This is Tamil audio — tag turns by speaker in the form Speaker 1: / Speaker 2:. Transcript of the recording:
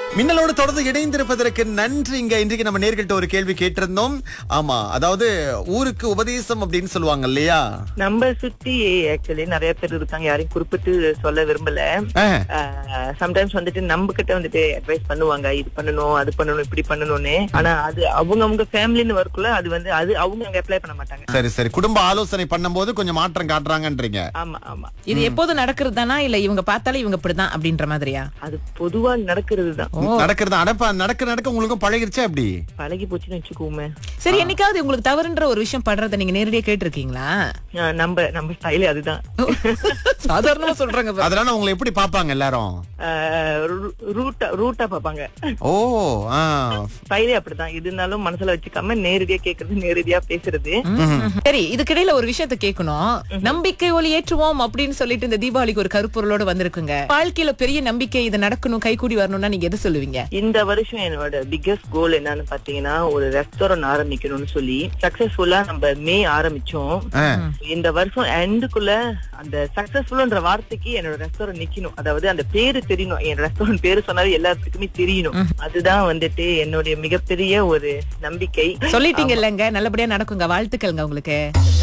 Speaker 1: மின்னலோடு தொடர்ந்து இணைந்திருப்பதற்கு நன்றிங்க இன்றைக்கு நம்ம நேர்கிட்ட ஒரு கேள்வி கேட்டிருந்தோம் ஆமா அதாவது ஊருக்கு உபதேசம் அப்படின்னு சொல்லுவாங்க இல்லையா
Speaker 2: நம்ம சுத்தி ஆக்சுவலி நிறைய பேர் இருக்காங்க யாரையும் குறிப்பிட்டு சொல்ல விரும்பல
Speaker 1: ஆ,
Speaker 2: சம்டைம்ஸ் வந்துட்டு நம்ம கிட்ட வந்துட்டு அட்வைஸ் பண்ணுவாங்க இது பண்ணணும் அது பண்ணணும் இப்படி பண்ணணும்னு ஆனா அது அவங்க அவங்க ஃபேமிலின்னு வரக்குள்ள அது வந்து அது அவங்க அங்க அப்ளை பண்ண மாட்டாங்க
Speaker 1: சரி சரி குடும்ப ஆலோசனை பண்ணும்போது கொஞ்சம் மாற்றம் காட்டுறாங்கன்றீங்க
Speaker 2: ஆமா ஆமா
Speaker 3: இது எப்போதும் நடக்கிறது தானா இல்ல இவங்க பார்த்தாலே இவங்க இப்படிதான் அப்படின்ற மாதிரியா
Speaker 2: அது பொதுவா நடக்கிறது தான்
Speaker 1: நடக்கிறது அடப்பா நடக்க நடக்க உங்களுக்கும் பழகிருச்சா அப்படி
Speaker 2: பழகி போச்சுன்னு வச்சுக்கோமே
Speaker 3: சரி என்னைக்காவது உங்களுக்கு தவறுன்ற ஒரு விஷயம் படுறத நீங்க நேரடியா கேட்டிருக்கீங்களா
Speaker 2: ஆஹ் நம்ம நம்ம ஸ்டைலே அதுதான்
Speaker 3: சாதாரணமா சொல்றாங்க பாரு.
Speaker 1: அதனால உங்களை எப்படி பாப்பாங்க எல்லாரும்
Speaker 2: ரூட்டா ரூட்டா பாப்பாங்க
Speaker 1: ஓ ஆ
Speaker 2: ஸ்டைலே அப்படிதான் எதுனாலும் மனசுல வச்சுக்காம நேரடியா கேக்குறது நேரடியா பேசுறது
Speaker 3: சரி இதுக்கிடையில ஒரு விஷயத்த கேட்கணும் நம்பிக்கை ஒளி ஏற்றுவோம் அப்படின்னு சொல்லிட்டு இந்த தீபாவளிக்கு ஒரு கருப்பொருளோட வந்திருக்குங்க வாழ்க்கையில பெரிய நம்பிக்கை இது நடக்கணும் கைகூடி வரணும்னா நீங்க எது சொல்லுவீங்க
Speaker 2: இந்த வருஷம் என்னோட பிக்கஸ்ட் கோல் என்னன்னு பாத்தீங்கன்னா ஒரு ரெஸ்டாரண்ட் ஆரம்பிக்கணும்னு சொல்லி சக்சஸ்ஃபுல்லா நம்ம மே ஆரம்பிச்சோம்
Speaker 1: ஆ.
Speaker 2: இந்த வருஷம் எண்டுக்குள்ள அந்த சக்சஸ்ஃபுல்ன்ற வார்த்தைக்கு என்னோட ரெஸ்டாரண்ட் நிக்கணும் அதாவது அந்த பேரு தெரியணும் என் ரெஸ்டாரண்ட் பேரு சொன்னாலே எல்லாத்துக்குமே தெரியணும் அதுதான் வந்துட்டு என்னுடைய மிகப்பெரிய ஒரு நம்பிக்கை
Speaker 3: சொல்லிட்டீங்க இல்லங்க நல்லபடியா நடக்குங்க வாழ்த்துக்கள்ங்க உங்களுக்கு